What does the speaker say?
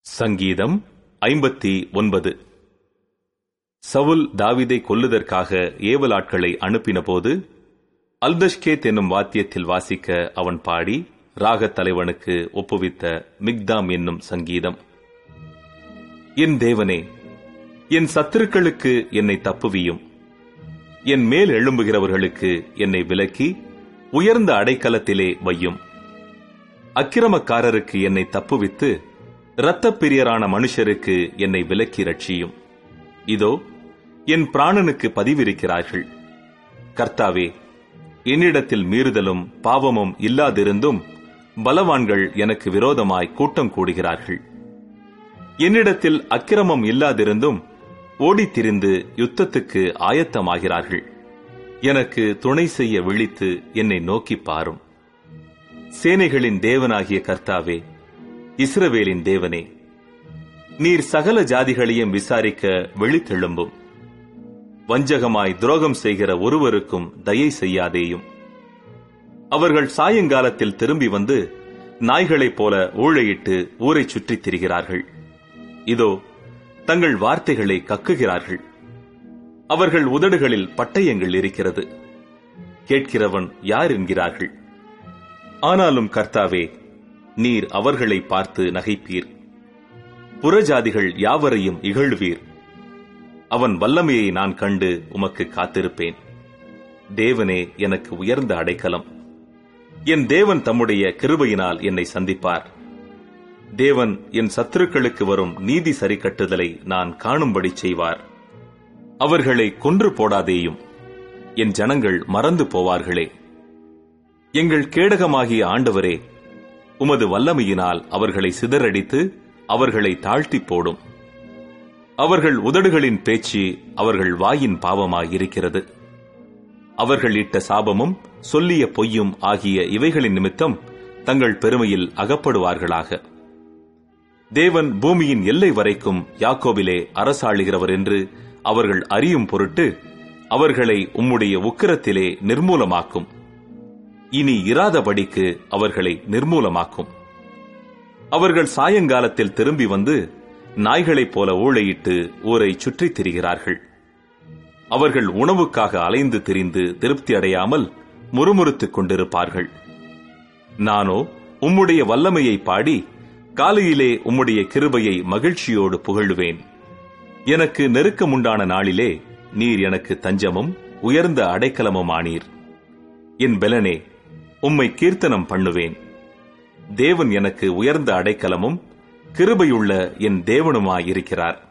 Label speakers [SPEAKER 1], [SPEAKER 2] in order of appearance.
[SPEAKER 1] சங்கீதம் ஐம்பத்தி ஒன்பது சவுல் தாவீதை கொல்லுதற்காக ஏவலாட்களை அனுப்பினபோது அல்தஷ்கேத் என்னும் வாத்தியத்தில் வாசிக்க அவன் பாடி ராகத் தலைவனுக்கு ஒப்புவித்த மிக்தாம் என்னும் சங்கீதம் என் தேவனே என் சத்துருக்களுக்கு என்னை தப்புவியும் என் மேல் எழும்புகிறவர்களுக்கு என்னை விலக்கி உயர்ந்த அடைக்கலத்திலே வையும் அக்கிரமக்காரருக்கு என்னை தப்புவித்து இரத்தப் பிரியரான மனுஷருக்கு என்னை விலக்கி ரட்சியும் இதோ என் பிராணனுக்கு பதிவிருக்கிறார்கள் கர்த்தாவே என்னிடத்தில் மீறுதலும் பாவமும் இல்லாதிருந்தும் பலவான்கள் எனக்கு விரோதமாய் கூட்டம் கூடுகிறார்கள் என்னிடத்தில் அக்கிரமம் இல்லாதிருந்தும் ஓடித் திரிந்து யுத்தத்துக்கு ஆயத்தமாகிறார்கள் எனக்கு துணை செய்ய விழித்து என்னை நோக்கி பாரும் சேனைகளின் தேவனாகிய கர்த்தாவே இஸ்ரவேலின் தேவனே நீர் சகல ஜாதிகளையும் விசாரிக்க விழித்தெழும்பும் வஞ்சகமாய் துரோகம் செய்கிற ஒருவருக்கும் தயை செய்யாதேயும் அவர்கள் சாயங்காலத்தில் திரும்பி வந்து நாய்களைப் போல ஊழையிட்டு ஊரைச் சுற்றித் திரிகிறார்கள் இதோ தங்கள் வார்த்தைகளை கக்குகிறார்கள் அவர்கள் உதடுகளில் பட்டயங்கள் இருக்கிறது கேட்கிறவன் யார் என்கிறார்கள் ஆனாலும் கர்த்தாவே நீர் அவர்களை பார்த்து நகைப்பீர் புறஜாதிகள் யாவரையும் இகழ்வீர் அவன் வல்லமையை நான் கண்டு உமக்கு காத்திருப்பேன் தேவனே எனக்கு உயர்ந்த அடைக்கலம் என் தேவன் தம்முடைய கிருபையினால் என்னை சந்திப்பார் தேவன் என் சத்துருக்களுக்கு வரும் நீதி சரி கட்டுதலை நான் காணும்படி செய்வார் அவர்களை கொன்று போடாதேயும் என் ஜனங்கள் மறந்து போவார்களே எங்கள் கேடகமாகிய ஆண்டவரே உமது வல்லமையினால் அவர்களை சிதறடித்து அவர்களை தாழ்த்தி போடும் அவர்கள் உதடுகளின் பேச்சு அவர்கள் வாயின் பாவமாயிருக்கிறது அவர்கள் இட்ட சாபமும் சொல்லிய பொய்யும் ஆகிய இவைகளின் நிமித்தம் தங்கள் பெருமையில் அகப்படுவார்களாக தேவன் பூமியின் எல்லை வரைக்கும் யாக்கோபிலே அரசாளுகிறவர் என்று அவர்கள் அறியும் பொருட்டு அவர்களை உம்முடைய உக்கிரத்திலே நிர்மூலமாக்கும் இனி இராதபடிக்கு அவர்களை நிர்மூலமாக்கும் அவர்கள் சாயங்காலத்தில் திரும்பி வந்து நாய்களைப் போல ஊழையிட்டு ஊரை சுற்றித் திரிகிறார்கள் அவர்கள் உணவுக்காக அலைந்து திரிந்து திருப்தி அடையாமல் முறுமுறுத்துக் கொண்டிருப்பார்கள் நானோ உம்முடைய வல்லமையை பாடி காலையிலே உம்முடைய கிருபையை மகிழ்ச்சியோடு புகழுவேன் எனக்கு நெருக்கமுண்டான நாளிலே நீர் எனக்கு தஞ்சமும் உயர்ந்த அடைக்கலமும் ஆனீர் என் பெலனே உம்மை கீர்த்தனம் பண்ணுவேன் தேவன் எனக்கு உயர்ந்த அடைக்கலமும் கிருபையுள்ள என் தேவனுமாயிருக்கிறார்